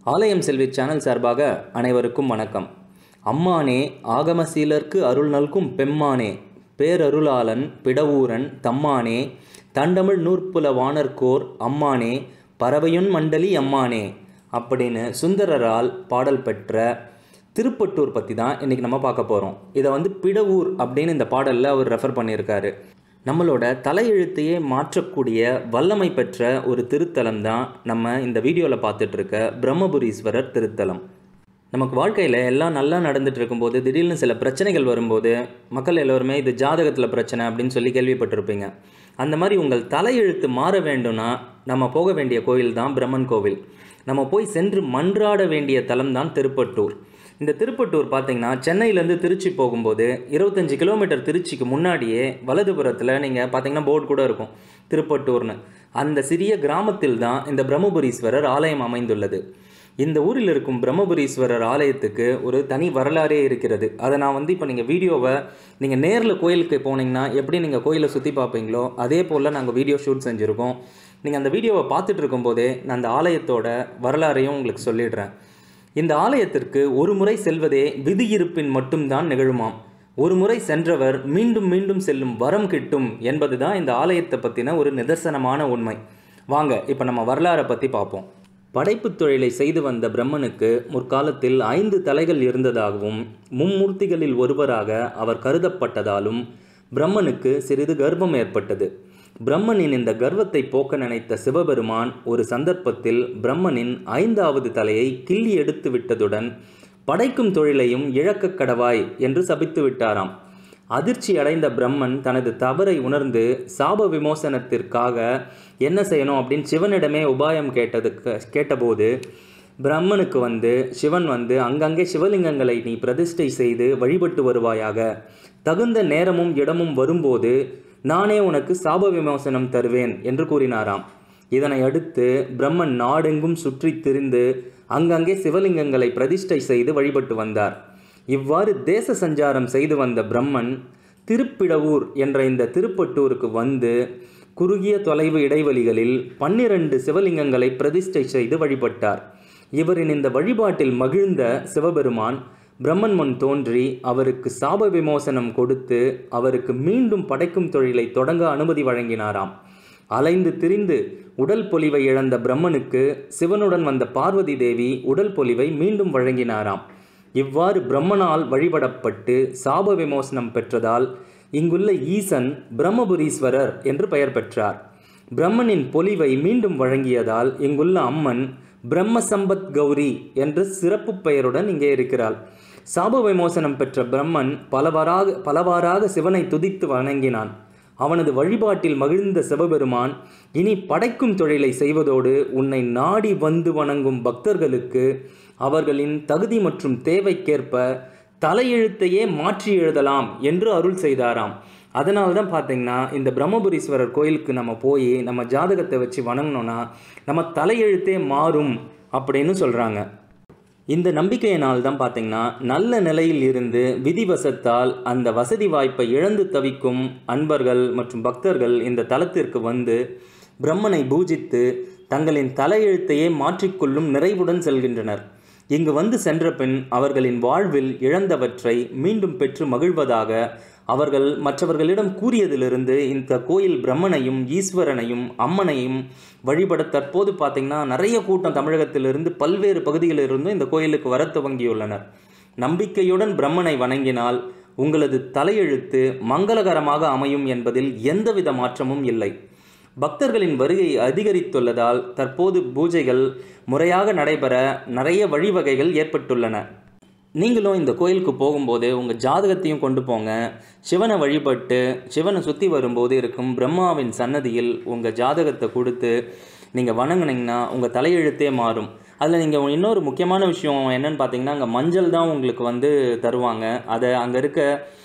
ஆலயம் செல்வி சேனல் சார்பாக அனைவருக்கும் வணக்கம் அம்மானே ஆகமசீலர்க்கு அருள் நல்கும் பெம்மானே பேரருளாளன் பிடவூரன் தம்மானே தண்டமிழ் நூற்புல வானர்கோர் அம்மானே பறவையுன் மண்டலி அம்மானே அப்படின்னு சுந்தரரால் பாடல் பெற்ற திருப்பட்டூர் பற்றி தான் இன்றைக்கி நம்ம பார்க்க போகிறோம் இதை வந்து பிடவூர் அப்படின்னு இந்த பாடலில் அவர் ரெஃபர் பண்ணியிருக்காரு நம்மளோட தலையெழுத்தையே மாற்றக்கூடிய வல்லமை பெற்ற ஒரு திருத்தலம் தான் நம்ம இந்த வீடியோவில் பார்த்துட்டு இருக்க பிரம்மபுரீஸ்வரர் திருத்தலம் நமக்கு வாழ்க்கையில் எல்லாம் நல்லா நடந்துட்டு இருக்கும்போது திடீர்னு சில பிரச்சனைகள் வரும்போது மக்கள் எல்லோருமே இது ஜாதகத்தில் பிரச்சனை அப்படின்னு சொல்லி கேள்விப்பட்டிருப்பீங்க அந்த மாதிரி உங்கள் தலையெழுத்து மாற வேண்டும்னா நம்ம போக வேண்டிய கோயில் தான் பிரம்மன் கோவில் நம்ம போய் சென்று மன்றாட வேண்டிய தலம் தான் திருப்பட்டூர் இந்த திருப்பட்டூர் பார்த்தீங்கன்னா சென்னையிலேருந்து திருச்சி போகும்போது இருபத்தஞ்சி கிலோமீட்டர் திருச்சிக்கு முன்னாடியே வலதுபுறத்தில் நீங்கள் பார்த்தீங்கன்னா போர்டு கூட இருக்கும் திருப்பட்டூர்னு அந்த சிறிய கிராமத்தில் தான் இந்த பிரம்மபுரீஸ்வரர் ஆலயம் அமைந்துள்ளது இந்த ஊரில் இருக்கும் பிரம்மபுரீஸ்வரர் ஆலயத்துக்கு ஒரு தனி வரலாறே இருக்கிறது அதை நான் வந்து இப்போ நீங்கள் வீடியோவை நீங்கள் நேரில் கோயிலுக்கு போனீங்கன்னா எப்படி நீங்கள் கோயிலை சுற்றி பார்ப்பீங்களோ அதே போல் நாங்கள் வீடியோ ஷூட் செஞ்சுருக்கோம் நீங்கள் அந்த வீடியோவை பார்த்துட்டு இருக்கும்போதே நான் அந்த ஆலயத்தோட வரலாறையும் உங்களுக்கு சொல்லிடுறேன் இந்த ஆலயத்திற்கு ஒரு முறை செல்வதே விதியிருப்பின் மட்டும்தான் நிகழுமாம் ஒரு முறை சென்றவர் மீண்டும் மீண்டும் செல்லும் வரம் கிட்டும் என்பதுதான் இந்த ஆலயத்தை பற்றின ஒரு நிதர்சனமான உண்மை வாங்க இப்போ நம்ம வரலாறை பற்றி பார்ப்போம் படைப்புத் தொழிலை செய்து வந்த பிரம்மனுக்கு முற்காலத்தில் ஐந்து தலைகள் இருந்ததாகவும் மும்மூர்த்திகளில் ஒருவராக அவர் கருதப்பட்டதாலும் பிரம்மனுக்கு சிறிது கர்ப்பம் ஏற்பட்டது பிரம்மனின் இந்த கர்வத்தை போக்க நினைத்த சிவபெருமான் ஒரு சந்தர்ப்பத்தில் பிரம்மனின் ஐந்தாவது தலையை கிள்ளி எடுத்து விட்டதுடன் படைக்கும் தொழிலையும் இழக்கக் கடவாய் என்று சபித்து விட்டாராம் அதிர்ச்சி அடைந்த பிரம்மன் தனது தவறை உணர்ந்து சாப விமோசனத்திற்காக என்ன செய்யணும் அப்படின்னு சிவனிடமே உபாயம் கேட்டதுக்கு கேட்டபோது பிரம்மனுக்கு வந்து சிவன் வந்து அங்கங்கே சிவலிங்கங்களை நீ பிரதிஷ்டை செய்து வழிபட்டு வருவாயாக தகுந்த நேரமும் இடமும் வரும்போது நானே உனக்கு சாப விமோசனம் தருவேன் என்று கூறினாராம் இதனை அடுத்து பிரம்மன் நாடெங்கும் சுற்றி திரிந்து அங்கங்கே சிவலிங்கங்களை பிரதிஷ்டை செய்து வழிபட்டு வந்தார் இவ்வாறு தேச சஞ்சாரம் செய்து வந்த பிரம்மன் திருப்பிடவூர் என்ற இந்த திருப்பட்டூருக்கு வந்து குறுகிய தொலைவு இடைவெளிகளில் பன்னிரண்டு சிவலிங்கங்களை பிரதிஷ்டை செய்து வழிபட்டார் இவரின் இந்த வழிபாட்டில் மகிழ்ந்த சிவபெருமான் பிரம்மன் முன் தோன்றி அவருக்கு சாப விமோசனம் கொடுத்து அவருக்கு மீண்டும் படைக்கும் தொழிலை தொடங்க அனுமதி வழங்கினாராம் அலைந்து திரிந்து உடல் பொலிவை இழந்த பிரம்மனுக்கு சிவனுடன் வந்த பார்வதி தேவி உடல் பொலிவை மீண்டும் வழங்கினாராம் இவ்வாறு பிரம்மனால் வழிபடப்பட்டு சாப விமோசனம் பெற்றதால் இங்குள்ள ஈசன் பிரம்மபுரீஸ்வரர் என்று பெயர் பெற்றார் பிரம்மனின் பொலிவை மீண்டும் வழங்கியதால் இங்குள்ள அம்மன் பிரம்மசம்பத் கௌரி என்ற சிறப்பு பெயருடன் இங்கே இருக்கிறாள் சாப விமோசனம் பெற்ற பிரம்மன் பலவாறாக பலவாறாக சிவனை துதித்து வணங்கினான் அவனது வழிபாட்டில் மகிழ்ந்த சிவபெருமான் இனி படைக்கும் தொழிலை செய்வதோடு உன்னை நாடி வந்து வணங்கும் பக்தர்களுக்கு அவர்களின் தகுதி மற்றும் தேவைக்கேற்ப தலையெழுத்தையே மாற்றி எழுதலாம் என்று அருள் செய்தாராம் அதனால தான் பார்த்தீங்கன்னா இந்த பிரம்மபுரீஸ்வரர் கோயிலுக்கு நம்ம போய் நம்ம ஜாதகத்தை வச்சு வணங்கினோன்னா நம்ம தலையெழுத்தே மாறும் அப்படின்னு சொல்கிறாங்க இந்த நம்பிக்கையினால் தான் பார்த்தீங்கன்னா நல்ல நிலையில் இருந்து விதிவசத்தால் அந்த வசதி வாய்ப்பை இழந்து தவிக்கும் அன்பர்கள் மற்றும் பக்தர்கள் இந்த தலத்திற்கு வந்து பிரம்மனை பூஜித்து தங்களின் தலையெழுத்தையே மாற்றிக்கொள்ளும் நிறைவுடன் செல்கின்றனர் இங்கு வந்து சென்ற பின் அவர்களின் வாழ்வில் இழந்தவற்றை மீண்டும் பெற்று மகிழ்வதாக அவர்கள் மற்றவர்களிடம் கூறியதிலிருந்து இந்த கோயில் பிரம்மனையும் ஈஸ்வரனையும் அம்மனையும் வழிபட தற்போது பார்த்திங்கன்னா நிறைய கூட்டம் தமிழகத்திலிருந்து பல்வேறு பகுதிகளிலிருந்தும் இந்த கோயிலுக்கு வர துவங்கியுள்ளனர் நம்பிக்கையுடன் பிரம்மனை வணங்கினால் உங்களது தலையெழுத்து மங்களகரமாக அமையும் என்பதில் எந்தவித மாற்றமும் இல்லை பக்தர்களின் வருகை அதிகரித்துள்ளதால் தற்போது பூஜைகள் முறையாக நடைபெற நிறைய வழிவகைகள் ஏற்பட்டுள்ளன நீங்களும் இந்த கோயிலுக்கு போகும்போது உங்கள் ஜாதகத்தையும் கொண்டு போங்க சிவனை வழிபட்டு சிவனை சுற்றி வரும்போது இருக்கும் பிரம்மாவின் சன்னதியில் உங்கள் ஜாதகத்தை கொடுத்து நீங்கள் வணங்குனீங்கன்னா உங்கள் தலையெழுத்தே மாறும் அதில் நீங்கள் இன்னொரு முக்கியமான விஷயம் என்னன்னு பார்த்தீங்கன்னா அங்கே மஞ்சள் தான் உங்களுக்கு வந்து தருவாங்க அதை அங்கே இருக்க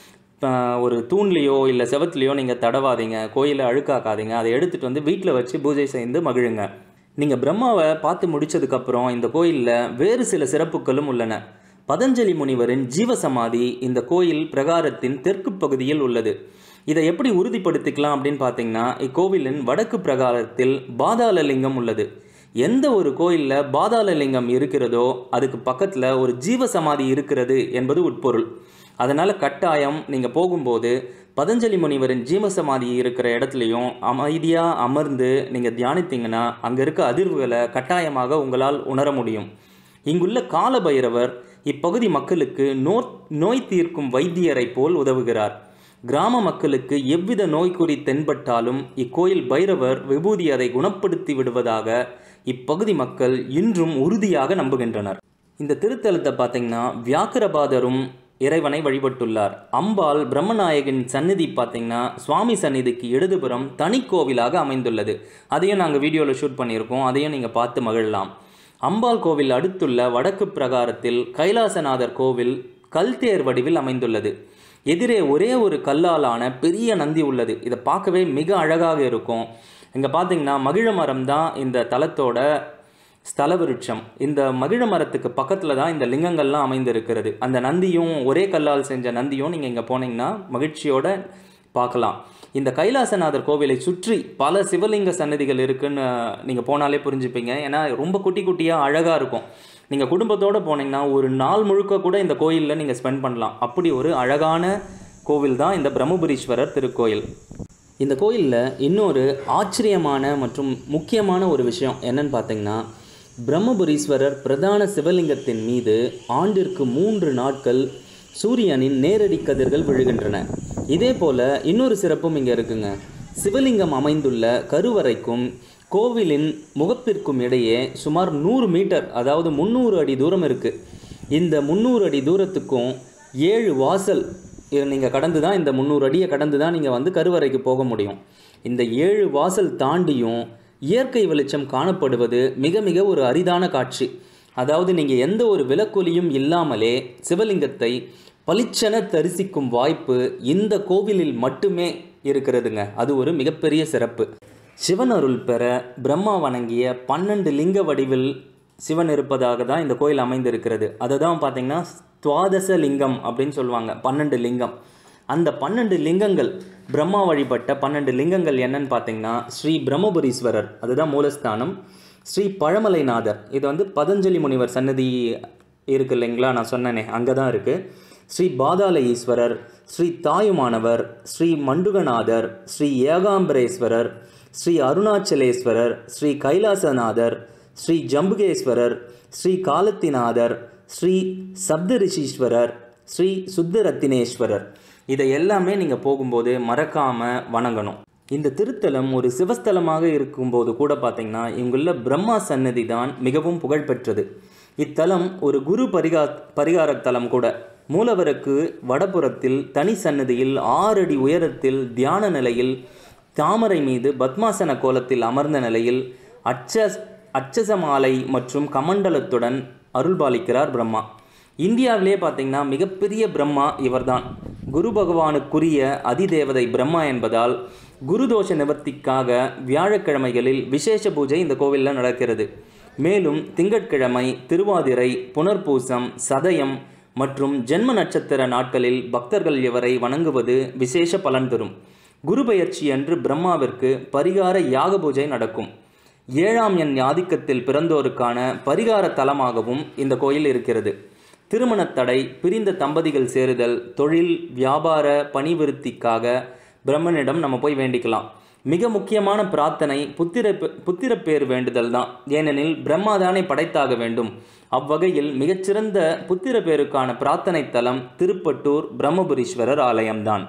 ஒரு தூண்லேயோ இல்லை செவத்துலேயோ நீங்கள் தடவாதீங்க கோயிலை அழுக்காக்காதீங்க அதை எடுத்துகிட்டு வந்து வீட்டில் வச்சு பூஜை செய்து மகிழுங்க நீங்கள் பிரம்மாவை பார்த்து முடித்ததுக்கப்புறம் இந்த கோயிலில் வேறு சில சிறப்புகளும் உள்ளன பதஞ்சலி முனிவரின் ஜீவசமாதி இந்த கோயில் பிரகாரத்தின் தெற்கு பகுதியில் உள்ளது இதை எப்படி உறுதிப்படுத்திக்கலாம் அப்படின்னு பார்த்தீங்கன்னா இக்கோவிலின் வடக்கு பிரகாரத்தில் பாதாள லிங்கம் உள்ளது எந்த ஒரு கோயிலில் பாதாள லிங்கம் இருக்கிறதோ அதுக்கு பக்கத்தில் ஒரு ஜீவசமாதி இருக்கிறது என்பது உட்பொருள் அதனால் கட்டாயம் நீங்கள் போகும்போது பதஞ்சலி முனிவரின் ஜீவசமாதி இருக்கிற இடத்துலையும் அமைதியாக அமர்ந்து நீங்கள் தியானித்தீங்கன்னா அங்கே இருக்க அதிர்வுகளை கட்டாயமாக உங்களால் உணர முடியும் இங்குள்ள காலபைரவர் இப்பகுதி மக்களுக்கு நோ நோய் தீர்க்கும் வைத்தியரை போல் உதவுகிறார் கிராம மக்களுக்கு எவ்வித நோய்க்குறி தென்பட்டாலும் இக்கோயில் பைரவர் விபூதி அதை குணப்படுத்தி விடுவதாக இப்பகுதி மக்கள் இன்றும் உறுதியாக நம்புகின்றனர் இந்த திருத்தலத்தை பார்த்தீங்கன்னா வியாக்கிரபாதரும் இறைவனை வழிபட்டுள்ளார் அம்பாள் பிரம்மநாயகன் சந்நிதி பார்த்தீங்கன்னா சுவாமி சந்நிதிக்கு இடதுபுறம் தனி கோவிலாக அமைந்துள்ளது அதையும் நாங்கள் வீடியோவில் ஷூட் பண்ணியிருக்கோம் அதையும் நீங்கள் பார்த்து மகிழலாம் அம்பாள் கோவில் அடுத்துள்ள வடக்கு பிரகாரத்தில் கைலாசநாதர் கோவில் கல்தேர் வடிவில் அமைந்துள்ளது எதிரே ஒரே ஒரு கல்லாலான பெரிய நந்தி உள்ளது இதை பார்க்கவே மிக அழகாக இருக்கும் இங்கே பார்த்தீங்கன்னா மகிழ மரம் தான் இந்த தலத்தோட ஸ்தல விருட்சம் இந்த மகிழ மரத்துக்கு பக்கத்தில் தான் இந்த லிங்கங்கள்லாம் அமைந்திருக்கிறது அந்த நந்தியும் ஒரே கல்லால் செஞ்ச நந்தியும் நீங்கள் இங்கே போனீங்கன்னா மகிழ்ச்சியோட பார்க்கலாம் இந்த கைலாசநாதர் கோவிலை சுற்றி பல சிவலிங்க சன்னதிகள் இருக்குன்னு நீங்கள் போனாலே புரிஞ்சுப்பீங்க ஏன்னா ரொம்ப குட்டி குட்டியாக அழகாக இருக்கும் நீங்கள் குடும்பத்தோடு போனீங்கன்னா ஒரு நாள் முழுக்க கூட இந்த கோயிலில் நீங்கள் ஸ்பெண்ட் பண்ணலாம் அப்படி ஒரு அழகான கோவில் தான் இந்த பிரம்மபுரீஸ்வரர் திருக்கோயில் இந்த கோயிலில் இன்னொரு ஆச்சரியமான மற்றும் முக்கியமான ஒரு விஷயம் என்னன்னு பார்த்தீங்கன்னா பிரம்மபுரீஸ்வரர் பிரதான சிவலிங்கத்தின் மீது ஆண்டிற்கு மூன்று நாட்கள் சூரியனின் நேரடி கதிர்கள் விழுகின்றன இதே போல இன்னொரு சிறப்பும் இங்கே இருக்குங்க சிவலிங்கம் அமைந்துள்ள கருவறைக்கும் கோவிலின் முகப்பிற்கும் இடையே சுமார் நூறு மீட்டர் அதாவது முந்நூறு அடி தூரம் இருக்குது இந்த முந்நூறு அடி தூரத்துக்கும் ஏழு வாசல் நீங்கள் கடந்து தான் இந்த முந்நூறு அடியை கடந்து தான் நீங்கள் வந்து கருவறைக்கு போக முடியும் இந்த ஏழு வாசல் தாண்டியும் இயற்கை வெளிச்சம் காணப்படுவது மிக மிக ஒரு அரிதான காட்சி அதாவது நீங்கள் எந்த ஒரு விலக்கொலியும் இல்லாமலே சிவலிங்கத்தை பளிச்சென தரிசிக்கும் வாய்ப்பு இந்த கோவிலில் மட்டுமே இருக்கிறதுங்க அது ஒரு மிகப்பெரிய சிறப்பு சிவன் அருள் பெற பிரம்மா வணங்கிய பன்னெண்டு லிங்க வடிவில் சிவன் இருப்பதாக தான் இந்த கோயில் அமைந்திருக்கிறது அதை தான் பார்த்தீங்கன்னா துவாதச லிங்கம் அப்படின்னு சொல்லுவாங்க பன்னெண்டு லிங்கம் அந்த பன்னெண்டு லிங்கங்கள் பிரம்மா வழிபட்ட பன்னெண்டு லிங்கங்கள் என்னன்னு பார்த்தீங்கன்னா ஸ்ரீ பிரம்மபுரீஸ்வரர் அதுதான் மூலஸ்தானம் ஸ்ரீ பழமலைநாதர் இது வந்து பதஞ்சலி முனிவர் சன்னதி இருக்கு இல்லைங்களா நான் சொன்னேனே அங்கே தான் இருக்குது ஸ்ரீ பாதாள ஈஸ்வரர் ஸ்ரீ தாயுமானவர் ஸ்ரீ மண்டுகநாதர் ஸ்ரீ ஏகாம்பரேஸ்வரர் ஸ்ரீ அருணாச்சலேஸ்வரர் ஸ்ரீ கைலாசநாதர் ஸ்ரீ ஜம்புகேஸ்வரர் ஸ்ரீ காலத்திநாதர் ஸ்ரீ சப்தரிஷீஸ்வரர் ஸ்ரீ சுத்தரத்தினேஸ்வரர் இதை எல்லாமே நீங்கள் போகும்போது மறக்காமல் வணங்கணும் இந்த திருத்தலம் ஒரு சிவஸ்தலமாக இருக்கும்போது கூட பார்த்தீங்கன்னா இங்குள்ள பிரம்மா சன்னதி தான் மிகவும் புகழ்பெற்றது இத்தலம் ஒரு குரு பரிகா பரிகார தலம் கூட மூலவருக்கு வடபுறத்தில் தனி சன்னதியில் ஆறு அடி உயரத்தில் தியான நிலையில் தாமரை மீது பத்மாசன கோலத்தில் அமர்ந்த நிலையில் அச்ச அச்சசமாலை மற்றும் கமண்டலத்துடன் அருள்பாலிக்கிறார் பிரம்மா இந்தியாவிலே பார்த்தீங்கன்னா மிகப்பெரிய பிரம்மா இவர்தான் குரு பகவானுக்குரிய அதிதேவதை பிரம்மா என்பதால் குரு தோஷ நிவர்த்திக்காக வியாழக்கிழமைகளில் விசேஷ பூஜை இந்த கோவிலில் நடக்கிறது மேலும் திங்கட்கிழமை திருவாதிரை புனர்பூசம் சதயம் மற்றும் ஜென்ம நட்சத்திர நாட்களில் பக்தர்கள் இவரை வணங்குவது விசேஷ பலன் தரும் குரு பெயர்ச்சி அன்று பிரம்மாவிற்கு பரிகார யாக பூஜை நடக்கும் ஏழாம் எண் ஆதிக்கத்தில் பிறந்தோருக்கான பரிகார தலமாகவும் இந்த கோயில் இருக்கிறது திருமணத் தடை பிரிந்த தம்பதிகள் சேருதல் தொழில் வியாபார பணிவிருத்திக்காக பிரம்மனிடம் நம்ம போய் வேண்டிக்கலாம் மிக முக்கியமான பிரார்த்தனை புத்திர புத்திரப்பேர் வேண்டுதல் தான் ஏனெனில் பிரம்மாதானே படைத்தாக வேண்டும் அவ்வகையில் மிகச்சிறந்த புத்திர பேருக்கான பிரார்த்தனை தலம் திருப்பட்டூர் பிரம்மபுரீஸ்வரர் ஆலயம்தான்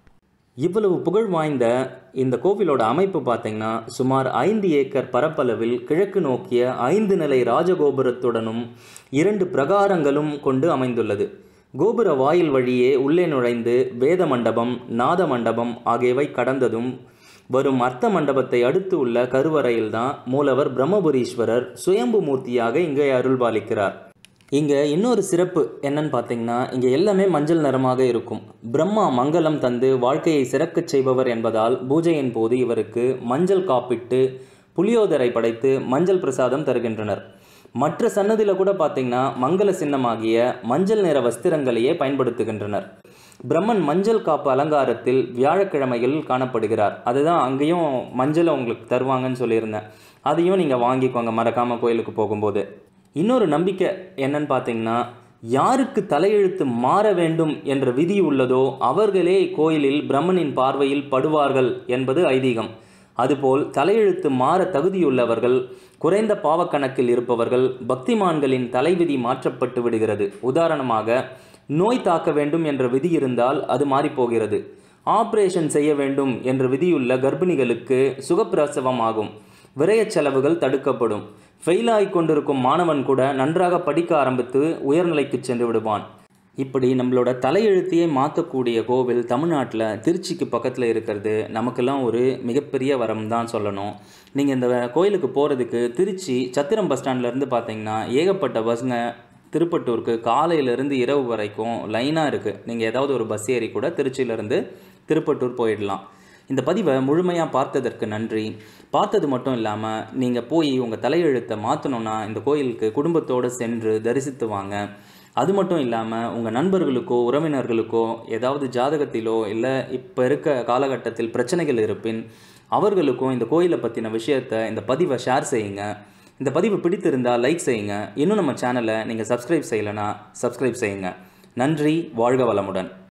இவ்வளவு புகழ் வாய்ந்த இந்த கோவிலோட அமைப்பு பார்த்தீங்கன்னா சுமார் ஐந்து ஏக்கர் பரப்பளவில் கிழக்கு நோக்கிய ஐந்து நிலை ராஜகோபுரத்துடனும் இரண்டு பிரகாரங்களும் கொண்டு அமைந்துள்ளது கோபுர வாயில் வழியே உள்ளே நுழைந்து வேத மண்டபம் நாத மண்டபம் ஆகியவை கடந்ததும் வரும் அர்த்த மண்டபத்தை அடுத்து உள்ள கருவறையில்தான் மூலவர் பிரம்மபுரீஸ்வரர் சுயம்பு மூர்த்தியாக இங்கே அருள்பாலிக்கிறார் இங்கே இன்னொரு சிறப்பு என்னன்னு பார்த்தீங்கன்னா இங்கே எல்லாமே மஞ்சள் நிறமாக இருக்கும் பிரம்மா மங்களம் தந்து வாழ்க்கையை சிறக்கச் செய்பவர் என்பதால் பூஜையின் போது இவருக்கு மஞ்சள் காப்பிட்டு புளியோதரை படைத்து மஞ்சள் பிரசாதம் தருகின்றனர் மற்ற சன்னதியில் கூட பார்த்தீங்கன்னா மங்கள சின்னமாகிய மஞ்சள் நிற வஸ்திரங்களையே பயன்படுத்துகின்றனர் பிரம்மன் மஞ்சள் காப்பு அலங்காரத்தில் வியாழக்கிழமைகள் காணப்படுகிறார் அதுதான் அங்கேயும் மஞ்சளை உங்களுக்கு தருவாங்கன்னு சொல்லியிருந்தேன் அதையும் நீங்கள் வாங்கிக்கோங்க மறக்காமல் கோயிலுக்கு போகும்போது இன்னொரு நம்பிக்கை என்னன்னு பார்த்தீங்கன்னா யாருக்கு தலையெழுத்து மாற வேண்டும் என்ற விதி உள்ளதோ அவர்களே கோயிலில் பிரம்மனின் பார்வையில் படுவார்கள் என்பது ஐதீகம் அதுபோல் தலையெழுத்து மாற தகுதியுள்ளவர்கள் குறைந்த பாவக்கணக்கில் இருப்பவர்கள் பக்திமான்களின் தலைவிதி மாற்றப்பட்டு விடுகிறது உதாரணமாக நோய் தாக்க வேண்டும் என்ற விதி இருந்தால் அது மாறிப்போகிறது ஆபரேஷன் செய்ய வேண்டும் என்ற விதியுள்ள கர்ப்பிணிகளுக்கு சுகப்பிரசவம் ஆகும் விரயச் செலவுகள் தடுக்கப்படும் ஃபெயிலாகி கொண்டிருக்கும் மாணவன் கூட நன்றாக படிக்க ஆரம்பித்து உயர்நிலைக்கு சென்று விடுவான் இப்படி நம்மளோட தலையெழுத்தையே மாற்றக்கூடிய கோவில் தமிழ்நாட்டில் திருச்சிக்கு பக்கத்தில் இருக்கிறது நமக்கெல்லாம் ஒரு மிகப்பெரிய வரம் தான் சொல்லணும் நீங்கள் இந்த கோயிலுக்கு போகிறதுக்கு திருச்சி சத்திரம் பஸ் ஸ்டாண்ட்லேருந்து பார்த்தீங்கன்னா ஏகப்பட்ட பஸ்ஸுங்க திருப்பட்டூருக்கு காலையிலேருந்து இரவு வரைக்கும் லைனாக இருக்குது நீங்கள் ஏதாவது ஒரு பஸ் ஏறி கூட திருச்சியிலேருந்து திருப்பட்டூர் போயிடலாம் இந்த பதிவை முழுமையாக பார்த்ததற்கு நன்றி பார்த்தது மட்டும் இல்லாமல் நீங்கள் போய் உங்கள் தலையெழுத்தை மாற்றணுன்னா இந்த கோயிலுக்கு குடும்பத்தோடு சென்று தரிசித்து வாங்க அது மட்டும் இல்லாமல் உங்கள் நண்பர்களுக்கோ உறவினர்களுக்கோ ஏதாவது ஜாதகத்திலோ இல்லை இப்போ இருக்க காலகட்டத்தில் பிரச்சனைகள் இருப்பின் அவர்களுக்கும் இந்த கோயிலை பற்றின விஷயத்தை இந்த பதிவை ஷேர் செய்யுங்க இந்த பதிவு பிடித்திருந்தால் லைக் செய்யுங்க இன்னும் நம்ம சேனலை நீங்கள் சப்ஸ்கிரைப் செய்யலைன்னா சப்ஸ்கிரைப் செய்யுங்க நன்றி வாழ்க வளமுடன்